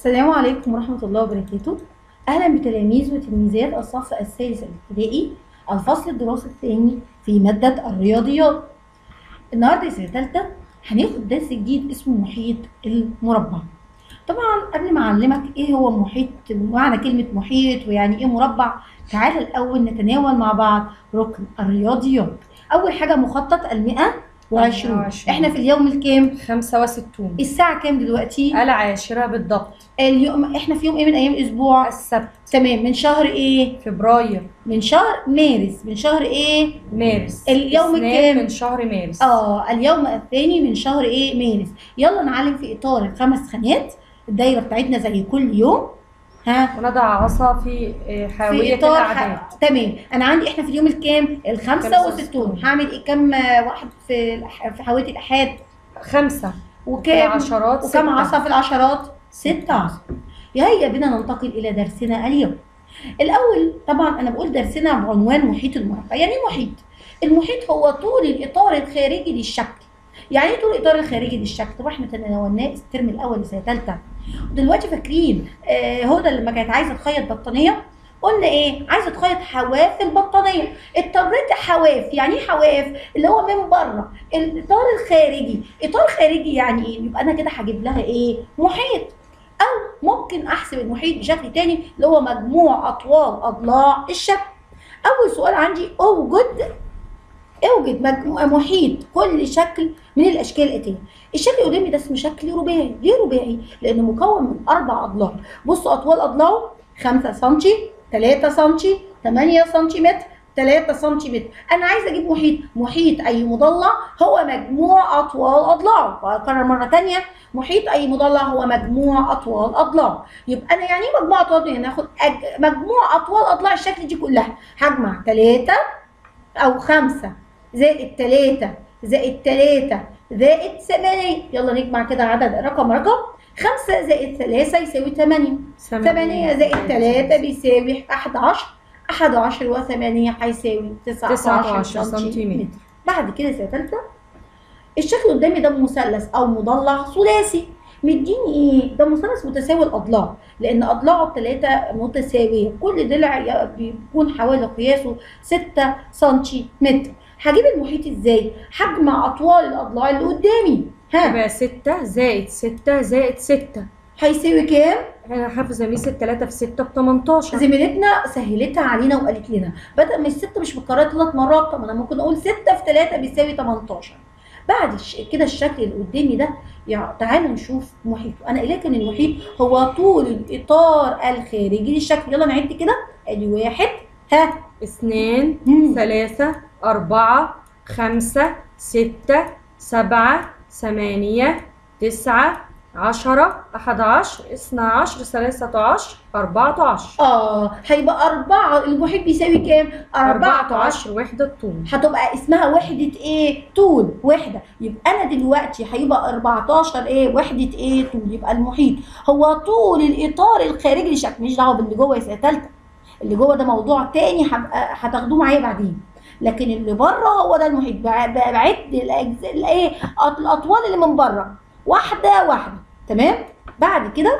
السلام عليكم ورحمة الله وبركاته أهلا بتلاميذ وتلميذات الصف السادس الابتدائي الفصل الدراسي الثاني في مادة الرياضيات النهاردة سنة تالتة هناخد درس جديد اسمه محيط المربع طبعا قبل ما أعلمك إيه هو محيط معنى كلمة محيط ويعني إيه مربع تعالى الأول نتناول مع بعض ركن الرياضيات أول حاجة مخطط المئة وعشرون 120. إحنا في اليوم الكام؟ 65 الساعة كام دلوقتي؟ العاشرة بالضبط اليوم احنا في يوم ايه من ايام الاسبوع السبت تمام من شهر ايه فبراير من شهر مارس من شهر ايه مارس اليوم اثنين الكام؟ من شهر مارس اه اليوم الثاني من شهر ايه مارس يلا نعلم في اطار الخمس خانات الدايره بتاعتنا زي كل يوم ها ونضع عصا في آه، في حاوية اطار الأعداد ح... تمام انا عندي احنا في اليوم الكام الخمسة 65. وستون هعمل ايه كام آه، واحد في الأح- في حاويه الاحاد خمسة في وكام العشرات وكم ستة. عصا في العشرات؟ ست عصا. هيا بنا ننتقل إلى درسنا اليوم. الأول طبعا أنا بقول درسنا بعنوان محيط المربع، يعني إيه محيط؟ المحيط هو طول الإطار الخارجي للشكل. يعني إيه طول الإطار الخارجي للشكل؟ طبعا إحنا تناولناه الترم الأول لسنة تالتة. ودلوقتي فاكرين آه هدى لما كانت عايزة تخيط بطانية قلنا ايه؟ عايزه تخيط حواف البطانيه، اضطريت حواف، يعني ايه حواف؟ اللي هو من بره، الاطار الخارجي، اطار خارجي يعني ايه؟ يبقى انا كده هجيب لها ايه؟ محيط. او ممكن احسب المحيط بشكل تاني اللي هو مجموع اطوال اضلاع الشكل. اول سؤال عندي اوجد اوجد مجموع محيط كل شكل من الاشكال الاتيه. الشكل اللي قدامي ده اسمه شكل رباعي، ليه رباعي؟ لانه مكون من اربع اضلاع. بصوا اطوال اضلاعه 5 سم 3 سم 8 سنتيمتر 3 سنتيمتر انا عايزه اجيب محيط محيط اي مضلع هو مجموع اطوال اضلاعه واكرر مره تانية محيط اي مضلع هو مجموع اطوال اضلاعه يبقى انا يعني ايه مجموع اطوال يعني ناخد أج... مجموع اطوال اضلاع الشكل دي كلها هجمع 3 او 5 زائد 3 زائد 3 زائد 8 يلا نجمع كده عدد رقم رقم 5 زائد 3 يساوي 8 8 زائد 3 بيساوي 11 11 و8 هيساوي 19 19 سنتيمتر سنتيمتر. بعد كده سنه ثالثه الشكل قدامي ده مثلث او مضلع ثلاثي مديني ايه؟ ده مثلث متساوي الاضلاع لان اضلاعه الثلاثه متساويه كل ضلع ي- بيكون حوالي قياسه 6 سنتيمتر هجيب المحيط ازاي؟ هجمع اطوال الاضلاع اللي قدامي ها يبقى ستة زائد ستة زائد ستة هيساوي كام؟ احنا حافظة ميس التلاتة في ستة ب 18 زميلتنا سهلتها علينا وقالت لنا بدل ما الستة مش متكررة ثلاث مرات طب انا ممكن اقول ستة في ثلاثة بيساوي 18 بعد الش... كده الشكل اللي قدامي ده يعني تعالوا نشوف محيطه انا قايله ان المحيط هو طول الاطار الخارجي للشكل يلا نعد كده ادي واحد ها اثنين مم. ثلاثة أربعة خمسة ستة سبعة ثمانية تسعة عشرة أحد عشر اثنى عشر ثلاثة عشر أربعة عشر اه هيبقى أربعة المحيط بيساوي كام؟ أربعة عشر وحدة طول هتبقى اسمها وحدة ايه؟ طول وحدة يبقى انا دلوقتي هيبقى 14 ايه؟ وحدة ايه؟ طول يبقى المحيط هو طول الاطار الخارجي للشكل مش دعوة باللي جوه يا سنة تالتة اللي جوه ده موضوع تاني هبقى هتاخدوه معايا بعدين لكن اللي بره هو ده المحيط بع- ب- بعد الاجزاء الايه؟ أط- الاطوال اللي من بره واحدة واحدة تمام؟ بعد كده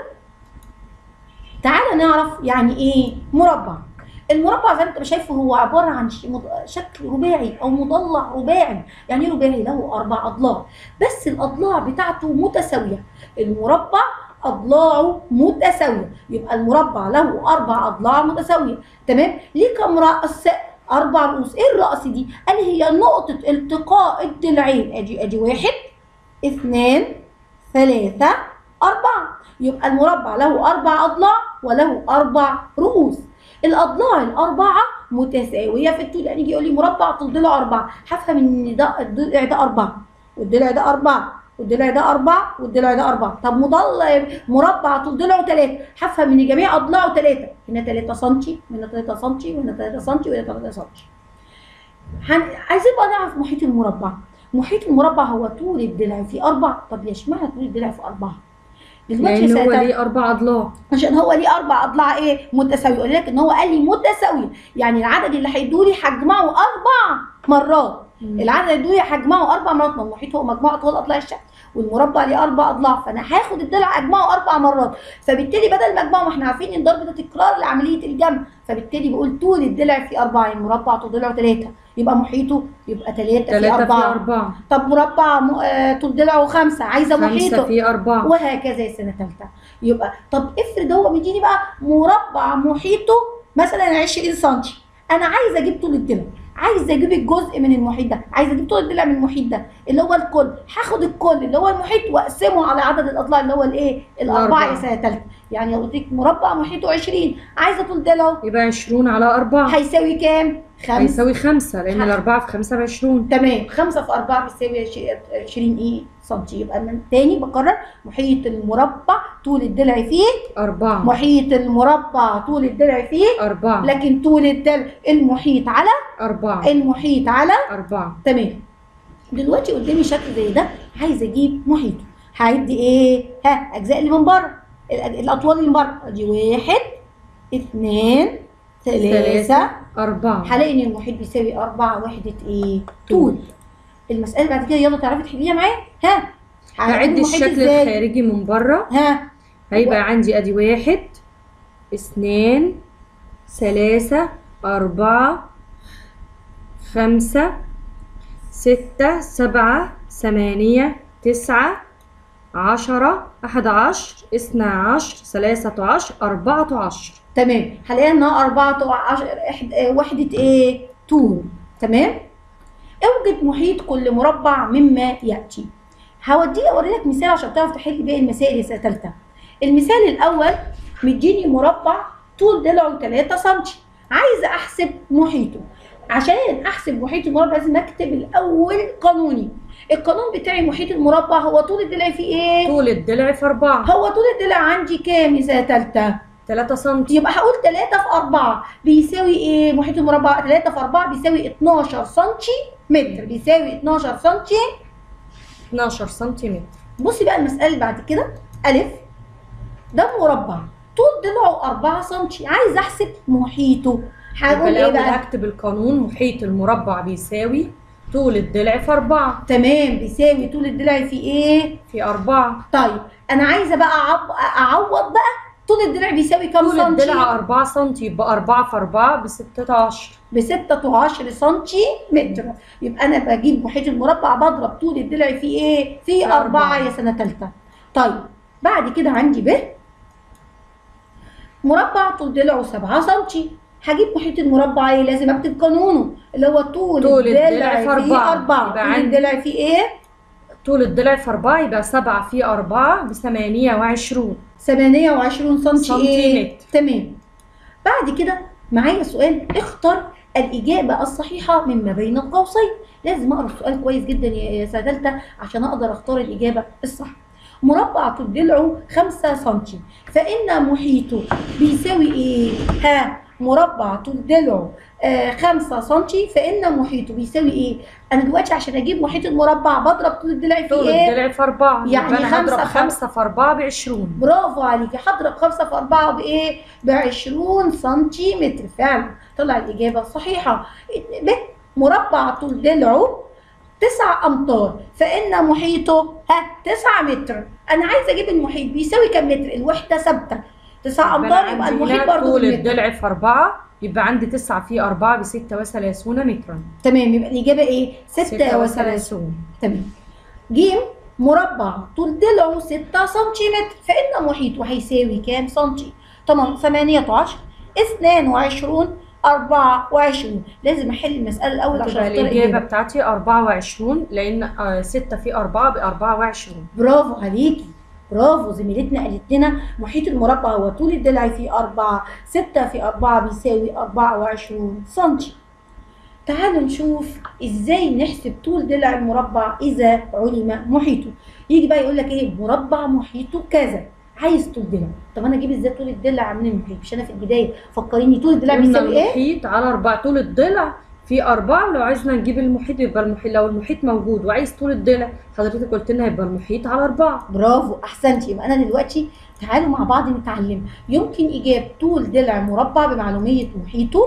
تعالى نعرف يعني ايه مربع المربع زي ما انت شايفه هو عباره عن ش- مض- شكل رباعي او مضلع رباعي يعني ايه رباعي له اربع اضلاع بس الاضلاع بتاعته متساويه المربع اضلاعه متساويه يبقى المربع له اربع اضلاع متساويه تمام ليه كم راس اربع رؤوس ايه الراس دي قال هي نقطه التقاء الضلعين ادي ادي واحد اثنان ثلاثه اربعه يبقى المربع له اربع اضلاع وله اربع رؤوس الاضلاع الاربعه متساويه في الطول يعني يجي يقول لي مربع طول ضلع اربعه هفهم ان ده الضلع ده اربعه والضلع ده اربعه والضلع ده أربعة والضلع ده أربعة طب مضل مربع طول ضلعه ثلاثة هفهم إن جميع أضلاعه ثلاثة هنا 3 سم وهنا 3 سم وهنا 3 سم وهنا 3 سم هن... عايزين بقى نعرف محيط المربع محيط المربع هو طول الضلع في أربع طب ليش معنى طول الضلع في أربعة؟ دلوقتي لأن هو ساعتها- ليه أربع أضلاع عشان هو ليه اربع اضلاع ايه متساويه يقول لك ان هو قال لي متساويه يعني العدد اللي هيدولي هجمعه اربع مرات العدد دول هجمعه اربع مرات ما المحيط هو مجموع اطوال اضلاع الشكل والمربع ليه اربع اضلاع فانا هاخد الضلع اجمعه اربع مرات فبالتالي بدل ما اجمعه ما احنا عارفين ان الضرب ده تكرار لعمليه الجمع فبالتالي بقول طول الضلع في اربعه يعني مربع طول ضلعه ثلاثه يبقى محيطه يبقى ثلاثه في ثلاثة في اربعه أربعة طب مربع م... آه، طول ضلعه خمسه عايزه خمسة محيطه في أربعة وهكذا يا سنه ثالثه يبقى طب افرض هو مديني بقى مربع محيطه مثلا 20 سم انا عايزه اجيب طول الضلع عايزه اجيب الجزء من المحيط ده عايزه اجيب طول الضلع من المحيط ده اللي هو الكل هاخد الكل اللي هو المحيط واقسمه على عدد الاضلاع اللي هو الايه الاربعه الأربعة. يا سنه ثالثه يعني لو قلت لك مربع محيطه 20 عايزه طول ضلعه يبقى عشرون على أربعة هيساوي كام؟ خمسة هيساوي خمسة لأن خمسة. الأربعة في خمسة بعشرون تمام خمسة في أربعة بتساوي عش- 20 إيه سنتي يبقى من تاني بكرر محيط المربع طول الضلع فيه أربعة محيط المربع طول الضلع فيه أربعة لكن طول الضلع المحيط على أربعة المحيط على أربعة تمام دلوقتي قدامي شكل زي ده عايز اجيب محيطه هعدي ايه ها اجزاء اللي من بره الأج- الاطوال اللي من بره ادي واحد اثنين ثلاثة أربعة هلاقي ان المحيط بيساوي أربعة وحدة ايه طول المسألة بعد كده يلا تعرفي تحليها معايا ها هعد هعد المحيط الشكل إزاي؟ الخارجي من بره ها هيبقى عندي ادي واحد اثنين ثلاثة أربعة خمسة ستة سبعة ثمانية تسعة عشرة أحد عشر اثنا عشر ثلاثة عشر أربعة عشر تمام هلاقيها انها أربعة عشر إحد- آه، وحدة ايه طول تمام اوجد محيط كل مربع مما يأتي هوديك اوري لك مثال عشان تعرف تحل باقي المسائل يا سنه ثالثه المثال الاول مديني مربع طول ضلعه 3 سم عايزه احسب محيطه عشان احسب محيط المربع لازم اكتب الاول قانوني القانون بتاعي محيط المربع هو طول الضلع فيه ايه طول الضلع في أربعة هو طول الضلع عندي كام يا سنه ثالثه تلاتة سنتي يبقى هقول 3 في 4 بيساوي ايه محيط المربع 3 في 4 بيساوي 12 سنتي متر بيساوي 12 سنتي 12 سنتيمتر بصي بقى المسألة اللي بعد كده ألف ده مربع طول ضلعه 4 سم عايز أحسب محيطه يبقى هقول إيه الأول بقى؟ هكتب القانون محيط المربع بيساوي طول الضلع في أربعة تمام بيساوي طول الضلع في إيه؟ في أربعة طيب أنا عايزة بقى أعب... أعوض بقى طول الضلع بيساوي كام طول سم؟ الضلع 4 سنتي يبقى 4 في 4 ب 16 ب 16 سم متر يبقى أنا بجيب محيط المربع بضرب طول الضلع في إيه؟ في في 4 أربعة. يا سنة تالتة طيب بعد كده عندي ب مربع طول ضلعه 7 سم هجيب محيط المربع ايه لازم اكتب قانونه اللي هو طول, طول الضلع الضلع في في أربعة. 4 يبقى طول عندي- الضلع في ايه طول الضلع في 4 يبقى 7 في 4 ب 28 28 سم ايه سنتيمتر. تمام بعد كده معايا سؤال اختر الإجابة الصحيحة مما بين القوسين لازم أقرأ السؤال كويس جدا يا يا سنة تالتة عشان أقدر أختار الإجابة الصح مربع طول ضلعه 5 سم فإن محيطه بيساوي إيه؟ ها مربع طول ضلعه آه 5 سم فإن محيطه بيساوي إيه؟ أنا دلوقتي عشان أجيب محيط المربع بضرب طول الضلع في طول إيه؟ الضلع في 4 يعني يبقى أنا خمسة هضرب في 5 في 4 ب 20 برافو عليكي هضرب 5 في 4 بايه؟ ب 20 سنتيمتر فعلا طلع الاجابه الصحيحه ب مربع طول ضلعه 9 امتار فان محيطه ها 9 متر انا عايزه اجيب المحيط بيساوي كام متر؟ الوحده ثابته 9 امتار يبقى عندي المحيط هنا برضه طول بالمتر الضلع في 4 يبقى عندي 9 في 4 ب 36 مترا تمام يبقى الاجابه ايه؟ 36 تمام جيم مربع طول ضلعه 6 سنتيمتر فإن محيطه هيساوي كام سنتي؟ طبعا 18 22 24 لازم احل المسألة الأول عشان تبقى اختار الإجابة الإجابة بتاعتي 24 لأن 6 في 4 ب 24 برافو عليكي برافو زميلتنا قالت لنا محيط المربع هو طول الضلع فيه 4 6 في 4 بيساوي 24 سنتي تعالوا نشوف ازاي نحسب طول ضلع المربع اذا علم محيطه يجي بقى يقول لك ايه مربع محيطه كذا عايز طول ضلع طب انا اجيب ازاي طول الضلع من المحيط مش انا في البدايه فكريني طول الضلع قلنا بيساوي ايه المحيط على 4 طول الضلع في 4 ولو عايزنا نجيب المحيط يبقى المحيط لو المحيط موجود وعايز طول الضلع حضرتك قلت لنا يبقى المحيط على 4 برافو احسنتي يبقى انا دلوقتي تعالوا مع بعض نتعلم يمكن ايجاب طول ضلع مربع بمعلوميه محيطه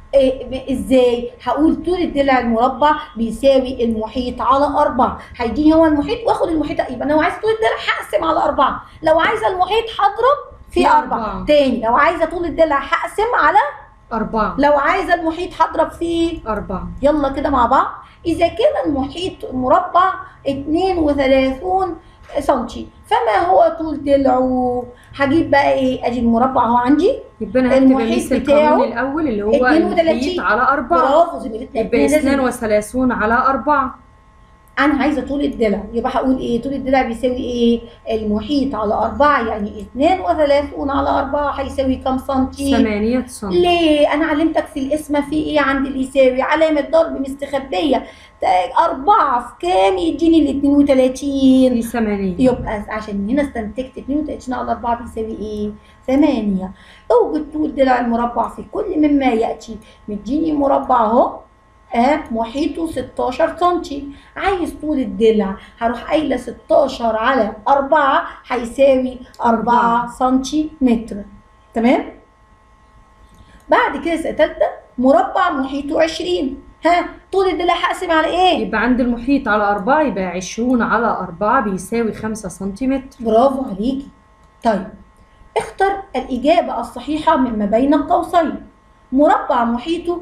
إيه ب- ازاي هقول طول الضلع المربع بيساوي المحيط على أربعة هيديني هو المحيط واخد المحيط يبقى انا لو عايزه طول الضلع هقسم على أربعة لو عايزه المحيط هضرب في في أربعة أربعة. تاني لو عايزه طول الضلع هقسم على أربعة لو عايزه المحيط هضرب في أربعة يلا كده مع بعض إذا كان المحيط مربع 32 سنتي فما هو طول ضلعه هجيب بقى ايه ادي المربع اهو عندي يبقى أنا هكتب المحيط الميس بتاعه القانون الأول اللي هو 32. المحيط على أربعة برافو زميلتنا يبقى اتنين اثنان لازم- وثلاثون على أربعة انا عايزه طول الضلع يبقى هقول ايه طول الضلع بيساوي ايه المحيط على أربعة يعني 32 على أربعة هيساوي كام سنتي ثمانية سم ليه؟ أنا علمتك في القسمة في إيه عند اللي يساوي علامة ضرب مستخبية تا- أربعة في كام يديني ال 32 في ثمانية يبقى عشان هنا استنتجت 32 على 4 بيساوي إيه؟ 8 أوجد طول ضلع المربع في كل مما يأتي مديني مربع أهو آه محيطه 16 سنتي عايز طول الضلع هروح قايله 16 على 4 هيساوي 4 سنتي متر تمام بعد كده سنه تالتة مربع محيطه 20 ها طول الضلع هقسم على ايه يبقى عند المحيط على أربعة يبقى عشرون على أربعة بيساوي خمسة سنتيمتر برافو عليكي طيب اختر الإجابة الصحيحة مما بين القوسين مربع محيطه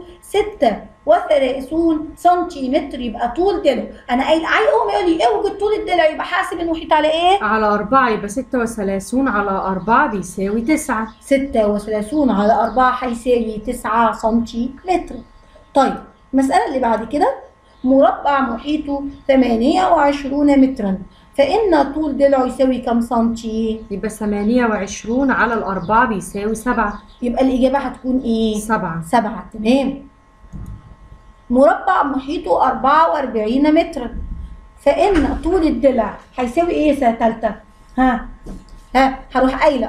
36 سنتيمتر يبقى طول ضلعه انا قايل عايز اقوم يقول لي اوجد طول الضلع يبقى حاسب المحيط على ايه على أربعة يبقى ستة وثلاثون على أربعة بيساوي تسعة 36 على 4 هيساوي 9 سنتيمتر طيب المسألة اللي بعد كده مربع محيطه 28 مترا فإن طول ضلعه يساوي كم سنتي؟ يبقى ثمانية وعشرون على الأربعة بيساوي سبعة يبقى الإجابة هتكون إيه؟ سبعة سبعة تمام مربع محيطه 44 مترا فإن طول الضلع هيساوي إيه يا سنة تالتة؟ ها ها هروح قايلة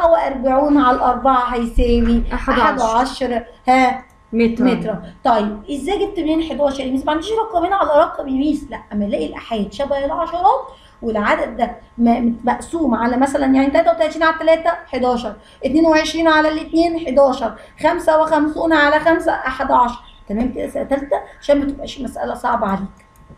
44 على الأربعة هيساوي أحد 11 ها متر متر طيب ازاي جبت منين 11 يا ميس ما عنديش رقمين على رقم يا ميس لا اما الاقي الاحاد شبه العشرات والعدد ده م- مقسوم على مثلا يعني 33 على 3 11 22 على الاثنين 11 55 على 5 11 تمام كده سنه ثالثه عشان ما تبقاش مساله صعبه عليك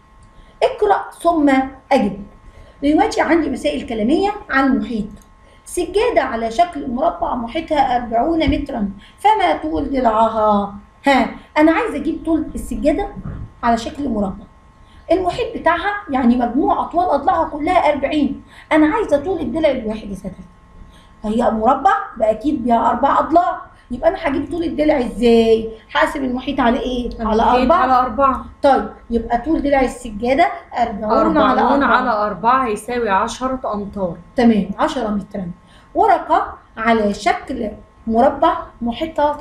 اقرا ثم اجب دلوقتي عندي مسائل كلاميه عن المحيط سجادة على شكل مربع محيطها 40 مترا فما طول ضلعها ها أنا عايزة أجيب طول السجادة على شكل مربع المحيط بتاعها يعني مجموع أطوال أضلاعها كلها 40 أنا عايزة طول الضلع الواحد يا ساتر هي مربع بقى أكيد بيها أربع أضلاع يبقى أنا هجيب طول الضلع إزاي؟ حاسب المحيط على إيه؟ على المحيط أربعة على أربعة طيب يبقى طول ضلع السجادة 40 على أربعون أربعة على أربعة هيساوي عشرة أمتار تمام 10 مترا ورقة على شكل مربع محيطها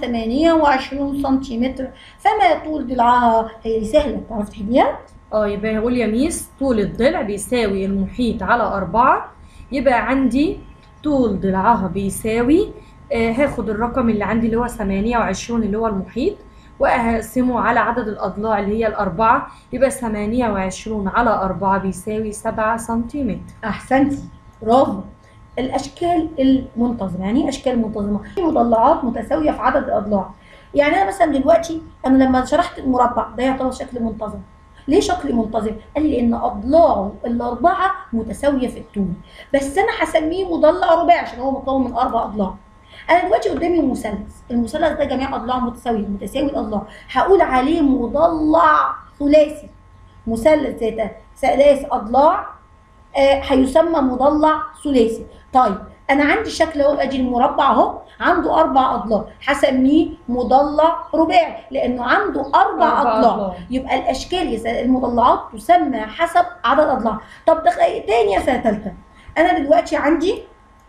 28 سنتيمتر فما طول ضلعها هي سهلة تعرف تحليها؟ اه يبقى هقول يا ميس طول الضلع بيساوي المحيط على أربعة يبقى عندي طول ضلعها بيساوي آه هاخد الرقم اللي عندي اللي هو ثمانية وعشرون اللي هو المحيط وأقسمه على عدد الأضلاع اللي هي الأربعة يبقى ثمانية وعشرون على أربعة بيساوي سبعة سنتيمتر أحسنتي برافو الأشكال المنتظمة يعني إيه أشكال منتظمة؟ في مضلعات متساوية في عدد الأضلاع يعني أنا مثلا دلوقتي أنا لما شرحت المربع ده يعتبر شكل منتظم ليه شكل منتظم؟ قال لي لأن أضلاعه الأربعة متساوية في الطول بس أنا هسميه مضلع رباعي عشان هو مكون من أربع أضلاع أنا دلوقتي قدامي مثلث المثلث ده جميع أضلاعه متساوية متساوي الأضلاع هقول عليه مضلع ثلاثي مثلث ذات ثلاث أضلاع آه، هيسمى مضلع ثلاثي طيب انا عندي شكل اهو ادي المربع اهو عنده اربع اضلاع هسميه مضلع رباعي لانه عنده اربع اضلاع يبقى الاشكال يا سنة المضلعات تسمى حسب عدد اضلاع طب ده إيه تاني يا سنه ثالثه انا دلوقتي عندي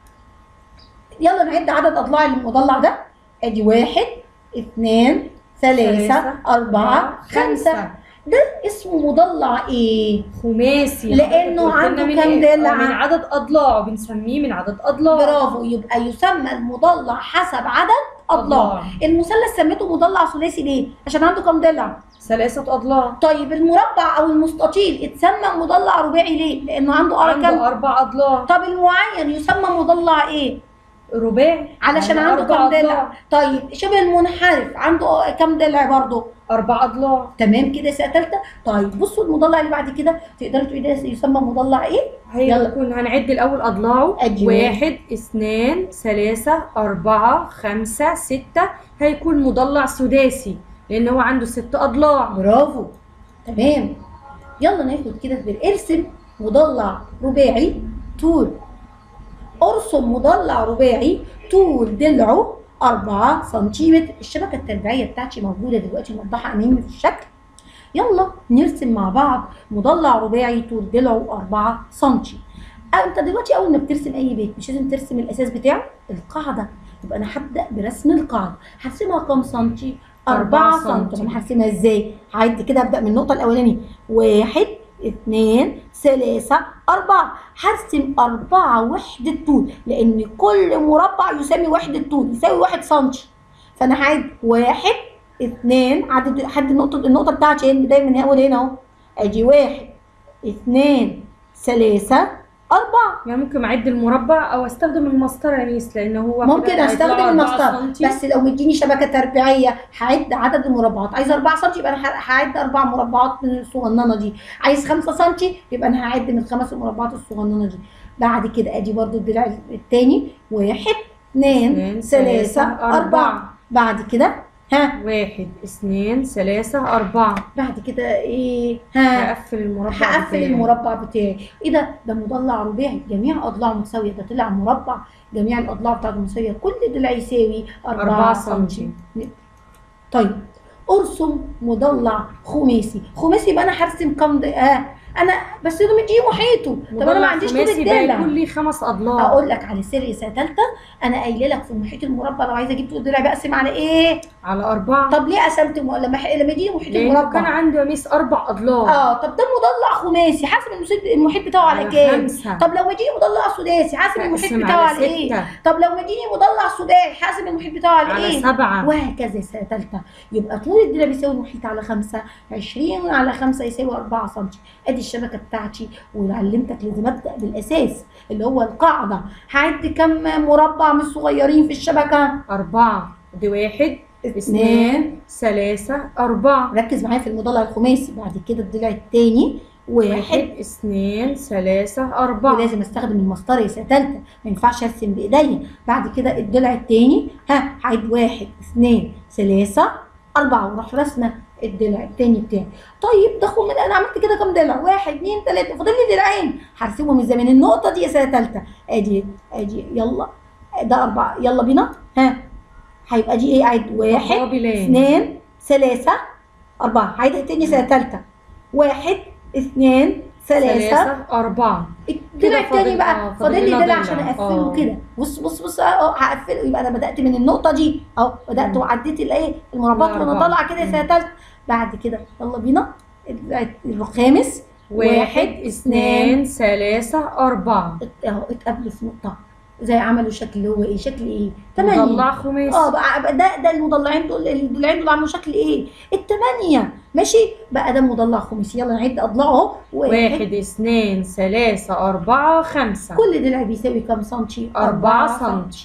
يلا نعد عدد اضلاع المضلع ده ادي واحد اثنين ثلاثة ثلاثة، أربعة خمسة ده اسمه مضلع ايه؟ خماسي لأنه حضرتك قلت لنا عنده من كام إيه؟ ضلع؟ آه، من عدد أضلاعه بنسميه من عدد أضلاع برافو يبقى يسمى المضلع حسب عدد اضلاع المثلث سميته مضلع ثلاثي ليه عشان عنده كام ضلع ثلاثة أضلاع طيب المربع او المستطيل اتسمى مضلع رباعي ليه لانه عنده أر- عنده كام أربع أضلاع طب المعين يسمى مضلع ايه رباعي علشان يعني عنده أربع كام أضلاع. ضلع طيب شبه المنحرف عنده كام ضلع برضه أربع أضلاع تمام كده سنه ثالثه طيب بصوا المضلع اللي بعد كده تقدروا تقولي ده يسمى مضلع ايه يلا. هيكون هنعد الأول أضلاعه أدي واحد اثنان ثلاثة أربعة خمسة ستة هيكون مضلع سداسي لأن هو عنده ست أضلاع برافو تمام يلا ناخد كده ارسم مضلع رباعي طول ارسم مضلع رباعي طول ضلعه 4 سنتيمتر الشبكه التربيعيه بتاعتي موجوده دلوقتي موضحه امامي في الشكل يلا نرسم مع بعض مضلع رباعي طول ضلعه 4 سنتي أو انت دلوقتي اول ما بترسم اي بيت مش لازم ترسم الاساس بتاعه القاعده يبقى انا هبدا برسم القاعده هرسمها كام سنتي 4 أربعة سنتي طب سنتي. انا هرسمها ازاي هعد كده ابدا من النقطه الاولانيه واحد اثنين ثلاثة أربعة هرسم أربعة وحدة طول لأن كل مربع يساوي وحدة طول يساوي واحد سنتي فأنا هعد واحد اثنين عدد حد النقطة النقطة بتاعتي هنا دايما هنا أقول هنا أهو أدي واحد اثنين ثلاثة أربعة يعني ممكن أعد المربع أو أستخدم المسطرة يا ميس لأن هو ممكن كده استخدم هيطلعوا أربعة المسطره سنتي. بس لو مديني شبكه تربيعيه هعد عدد المربعات عايز 4 سم يبقى انا هعد اربع مربعات من الصغننه دي عايز 5 سم يبقى انا هعد من الخمس المربعات الصغننه دي بعد كده ادي برضو الدراع الثاني واحد اثنين اثنين، ثلاثة ثلاثة، أربعة أربعة. بعد كده ها واحد اثنين ثلاثة أربعة بعد كده ايه ها هقفل المربع هقفل بتاعي. المربع بتاعي ايه ده ده مضلع رباعي جميع اضلاعه متساويه ده طلع مربع جميع الاضلاع بتاعته متساويه كل ضلع يساوي 4 أربعة سم سنتي. طيب ارسم مضلع خماسي خماسي يبقى انا هرسم كام ض- آه انا بس ده مديه محيطه طب انا ما مضلع عنديش طول خماسي بقى الضلع يكون لي خمس أضلاع اقول لك على سر سنه ثالثه انا قايله لك في محيط المربع لو عايزه اجيب طول الضلع بقسم على ايه على أربعة طب ليه قسمت م... لما ح- لما يجي محيط لأنه المربع كان عنده يا ميس أربع أضلاع اه طب ده مضلع خماسي حاسب المسيط- المحيط بتاعه على كام خمسة طب لو مديني مضلع سداسي حاسب المحيط أقسم بتاعه على على ايه ستة طب لو مديني مضلع سداسي حاسب المحيط بتاعه على, على ايه سبعة وهكذا سنه ثالثه يبقى طول الديره بيساوي المحيط على 5 20 على 5 يساوي 4 سم ادي الشبكه بتاعتي وعلمتك لازم ابدا بالاساس اللي هو القاعده هعد كم مربع من الصغيرين في الشبكه أربعة دي واحد اثنين اثنين ثلاثة أربعة ركز معايا في المضلع الخماسي بعد كده الضلع الثاني واحد واحد اثنين ثلاثة أربعة ولازم استخدم المسطره يا سنه ثالثه ما ينفعش ارسم بايديا بعد كده الضلع الثاني ها هعد واحد اثنين ثلاثه اربعه واروح رسمه الضلع الثاني بتاعي طيب ده خم انا عملت كده كام ضلع واحد اثنين ثلاثه فاضل لي ضلعين هرسمهم ازاي من النقطه دي يا سنه ثالثه ادي ادي يلا ده اربعه يلا بينا ها هيبقى دي ايه عد واحد قابلين اثنين ثلاثة أربعة هعيدها تاني سنة تالتة واحد اثنين ثلاثة ثلاثة أربعة الضلع كده التاني فاضل- بقى آه، فاضل لي فاضل ضلع لنا عشان ضلع. اقفله آه. كده بص بص بص اهو هقفله يبقى انا بدأت من النقطة دي اهو بدأت مم. وعديت الايه المربعات وانا الأربعة. طالعة كده سنة مم. تالتة بعد كده يلا بينا الضلع الخامس واحد اثنين ثلاثة أربعة ات- اهو اتقابلوا في نقطة زي عملوا شكل اللي هو ايه شكل ايه تمانية مضلع خماسي اه بقى بقى ده ده المضلعين دول الضلعين دول عملوا شكل ايه؟ الثمانية ماشي بقى ده مضلع خماسي يلا نعد اضلاعه اهو واحد اثنين ثلاثة أربعة خمسة كل ضلع بيساوي كام سنتي؟ أربعة سنتي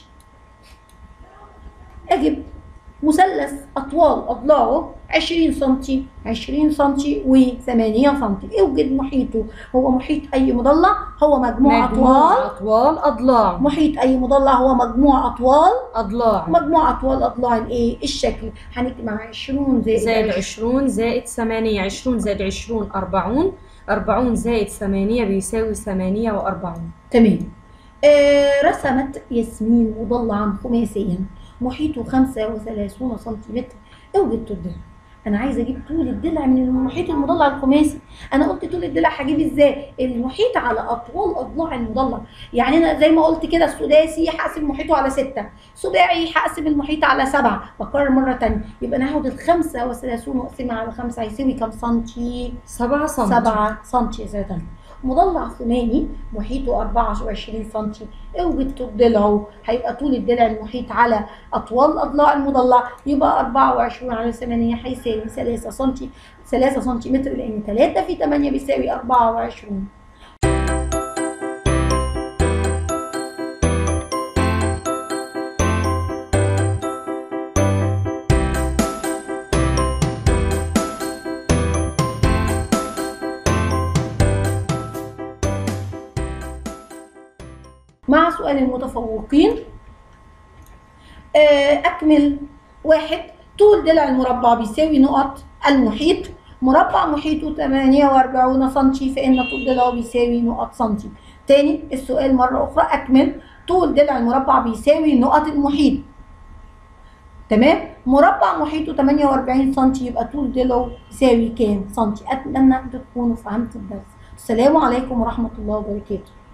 اجيب مثلث اطوال اضلاعه 20 سنتي 20 سنتي و8 سنتي اوجد محيطه هو محيط اي مضلع هو مجموع مجموع اطوال أطوال أضلاع محيط اي مضلع هو مجموع اطوال أضلاع مجموع اطوال اضلاع الايه الشكل هنكتب مع 20 زائد زائد 20. عشرون زائد ثمانية عشرون زائد عشرون أربعون أربعون زائد ثمانية بيساوي ثمانية وأربعون تمام آه رسمت ياسمين مضلعا خماسيا محيطه 35 سنتيمتر اوجد طول الضلع انا عايزه اجيب طول الضلع من المحيط المضلع الخماسي انا قلت طول الضلع هجيب ازاي المحيط على اطوال اضلاع المضلع يعني انا زي ما قلت كده السداسي هقسم محيطه على ستة سباعي هقسم المحيط على سبعة بكرر مره تانية يبقى انا هاخد ال 35 واقسمها على 5 هيساوي كام سنتي سبعة سنتي سبعة سنتي زائد مضلع ثماني محيطه 24 سنتي اوجد طول ضلعه هيبقى طول الضلع المحيط على اطوال اضلاع المضلع يبقى 24 على 8 هيساوي 3 سنتي 3 سنتيمتر لان 3 في 8 بيساوي 24 مع سؤال المتفوقين آه، أكمل واحد طول ضلع المربع بيساوي نقط المحيط مربع محيطه 48 سنتي فإن طول ضلعه بيساوي نقط سنتي تاني السؤال مرة أخرى أكمل طول ضلع المربع بيساوي نقط المحيط تمام مربع محيطه 48 سنتي يبقى طول ضلعه يساوي كام سنتي أتمنى تكونوا فهمتوا الدرس السلام عليكم ورحمة الله وبركاته